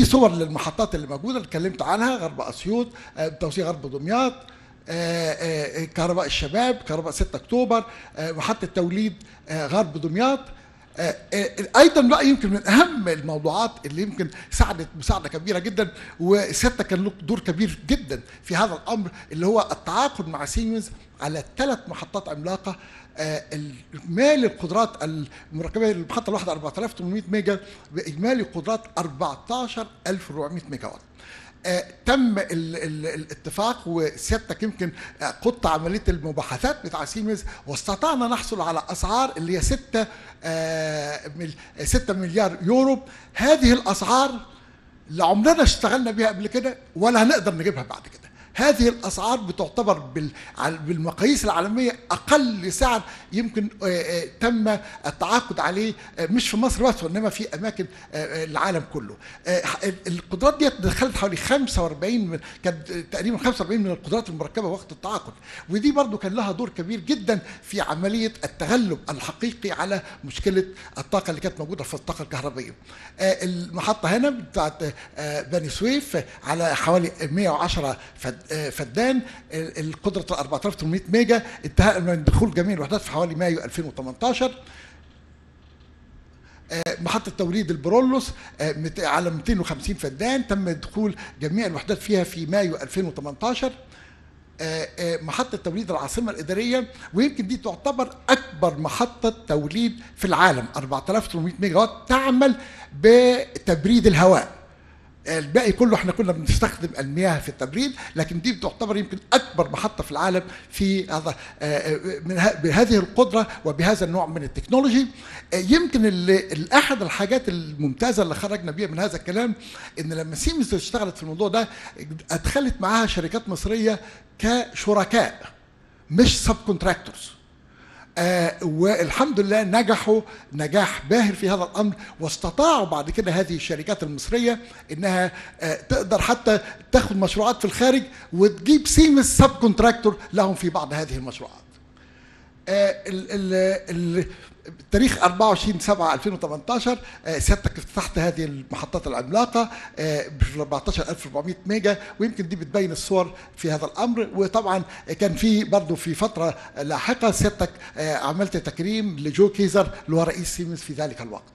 دي صور للمحطات اللي موجوده اللي اتكلمت عنها غرب اسيوط آه، توسيع غرب دمياط آه، آه، كهرباء الشباب كهرباء 6 اكتوبر آه، محطه توليد آه، غرب دمياط آه، آه، ايضا بقى يمكن من اهم الموضوعات اللي يمكن ساعدت مساعده كبيره جدا وسيادتك كان له دور كبير جدا في هذا الامر اللي هو التعاقد مع سيمنز على ثلاث محطات عملاقه آه، اجمالي القدرات المركبه المحطه الواحده 4800 ميجا باجمالي قدرات 14400 ميجا وات آه، تم ال ال الاتفاق وسيادتك يمكن آه، قدت عمليه المباحثات بتاع سيمنز واستطعنا نحصل على اسعار اللي هي 6 6 مليار يورو هذه الاسعار لا عمرنا اشتغلنا بيها قبل كده ولا هنقدر نجيبها بعد كده هذه الاسعار بتعتبر بال- عل- بالمقاييس العالميه اقل سعر يمكن آه، آه، تم التعاقد عليه آه، مش في مصر بس وانما في اماكن آه، آه، العالم كله آه، القدرات دي دخلت حوالي 45 من كان تقريبا 45 من القدرات المركبه وقت التعاقد ودي برضو كان لها دور كبير جدا في عمليه التغلب الحقيقي على مشكله الطاقه اللي كانت موجوده في الطاقه الكهربائيه آه، المحطه هنا بتاعت آه، بني سويف على حوالي 110 فد- آه، فدان ال- القدره 4800 ميجا انتهاء من دخول جميع الوحدات في حوالي مايو 2018 آه، محطة توليد البرولوس آه، مت- على 250 فدان تم دخول جميع الوحدات فيها في مايو 2018 آه، آه، محطة توليد العاصمة الإدارية ويمكن دي تعتبر أكبر محطة توليد في العالم 4800 ميجا وات تعمل بتبريد الهواء الباقي كله احنا كنا بنستخدم المياه في التبريد لكن دي بتعتبر يمكن اكبر محطه في العالم في هذا آه، آه، من ه- بهذه القدره وبهذا النوع من التكنولوجي آه، يمكن اللي ال- احد الحاجات الممتازه اللي خرجنا بيها من هذا الكلام ان لما سيمنز اشتغلت في الموضوع ده ادخلت معاها شركات مصريه كشركاء مش سب كونتراكتورز آه والحمد لله نجحوا نجاح باهر في هذا الامر واستطاعوا بعد كده هذه الشركات المصريه انها آه تقدر حتى تاخد مشروعات في الخارج وتجيب سيمس سب كونتراكتور لهم في بعض هذه المشروعات. آه ال ال ال تاريخ 24 7 2018 آه، سيادتك افتتحت هذه المحطات العملاقه آه، ب 14400 ميجا ويمكن دي بتبين الصور في هذا الامر وطبعا كان في برضه في فتره لاحقه سيادتك آه، عملت تكريم لجو كيزر اللي هو رئيس سيمنز في ذلك الوقت.